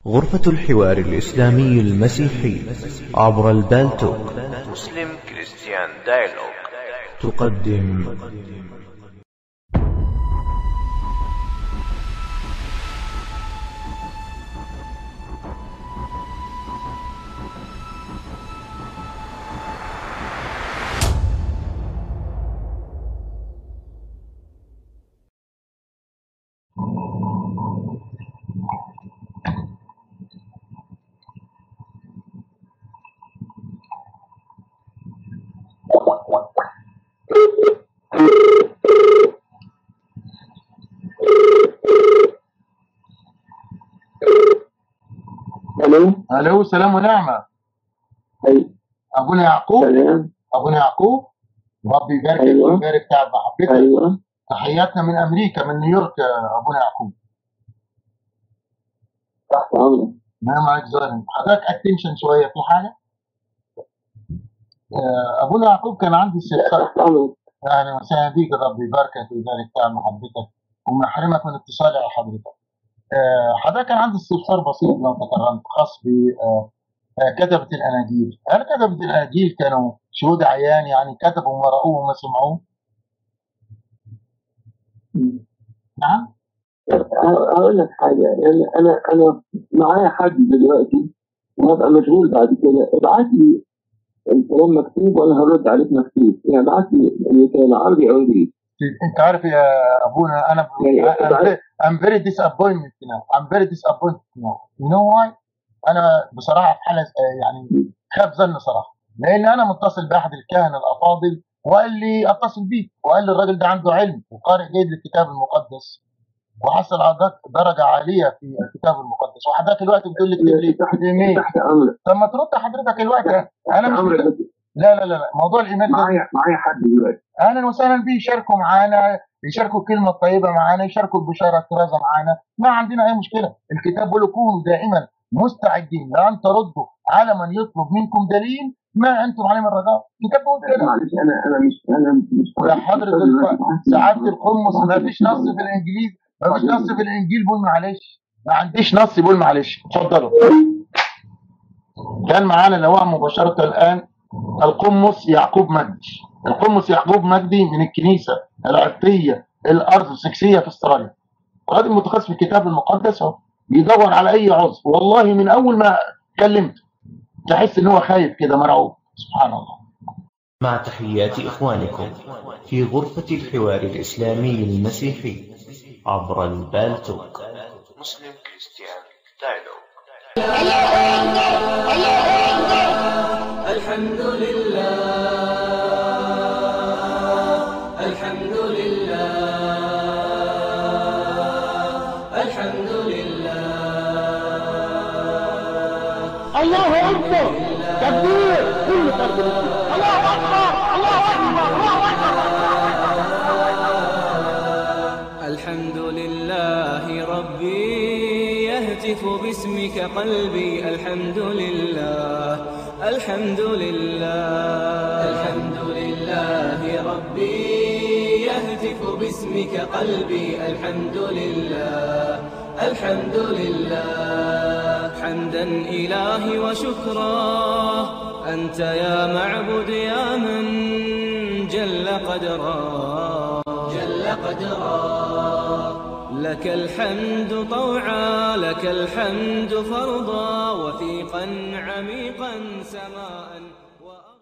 غرفة الحوار الإسلامي المسيحي عبر البالتوك مسلم كريستيان دايلوج تقدم الو الو سلام ونعمه اي ابونا يعقوب سلام ابونا يعقوب ربي يباركك أيوة. ويبارك تعب محبتك ايوه تحياتنا من امريكا من نيويورك يا ابونا يعقوب تحت امرك ما معك ظالم حضرتك اتنشن شويه في حاجه آه، ابونا يعقوب كان عندي استفسار تحت امرك اهلا وسهلا بيك ربي يباركك ويبارك تعب محبتك ومحرمك من اتصالي على حضرتك آه، حضرتك كان عندي استفسار بسيط لو تكرمت خاص ب آه، آه، كتبة الأناجيل هل كتبة الأناجيل كانوا شهود عيان يعني كتبوا وما رأوه وما سمعوه؟ نعم ه- هقول لك حاجه يعني انا انا معايا حد دلوقتي وهبقى مشغول بعد كده ابعت لي الكلام مكتوب وانا هرد عليك مكتوب يعني ابعت لي مثال عربي او انجليزي انت عارف يا ابونا انا يعني I'm very- I'm very disappointed now I'm very disappointed now you know why انا بصراحه في حاله آه، يعني خاف ظن صراحه لان انا متصل باحد الكهنه الافاضل وقال لي اتصل بيك وقال لي الراجل ده عنده علم وقارئ جيد للكتاب المقدس وحصل على درجة- درجه عاليه في الكتاب المقدس وحضرتك الوقت بتقول لي اكتب لي تحت ايميل تحت امرك طب ما ترد حضرتك الوقت انا تحت مش امرك بس لا لا لا لا موضوع الايميل ده معايا معايا حد دلوقتي اهلا وسهلا بيه يشاركوا معانا يشاركوا الكلمه الطيبه معانا يشاركوا البشاره الكرازه معانا ما عندنا اي مشكله الكتاب بيقول كونوا دائما مستعدين لان تردوا على من يطلب منكم دليل ما انتم عليه من الرجاء الكتاب بيقول كده معلش انا انا مش انا مش يا حضرة الف- سعادة القمص ما فيش نص في الانجليزي ما فيش نص في الانجيل بيقول معلش ما عنديش نص بيقول معلش اتفضلوا كان معانا لواء مباشرة الآن القمص يعقوب مجدي القمص يعقوب مجدي من الكنيسة العبتية الأرثوذكسية في استراليا راجل متخصص في الكتاب المقدس اهو بيدور على أي عذر والله من أول ما كلمت تحس إن هو خايف كده مرعوب سبحان الله مع تحيات إخوانكم في غرفة الحوار الإسلامي المسيحي عبر البالتوك مسلم كريستيان دايلوج الحمد لله الحمد لله الحمد لله الله اكبر تكبير كل فرد مسلم الله اكبر الله اكبر الله اكبر الحمد لله ربي يهتف باسمك قلبي الحمد لله الحمد لله الحمد لله ربي يهتف باسمك قلبي الحمد لله الحمد لله حمدا إلهي وشكرا أنت يا معبد يا من جل قدرا جل قدرا لك الحمد طوعا لك الحمد فرضا وثيقا عميقا سماء وأرضا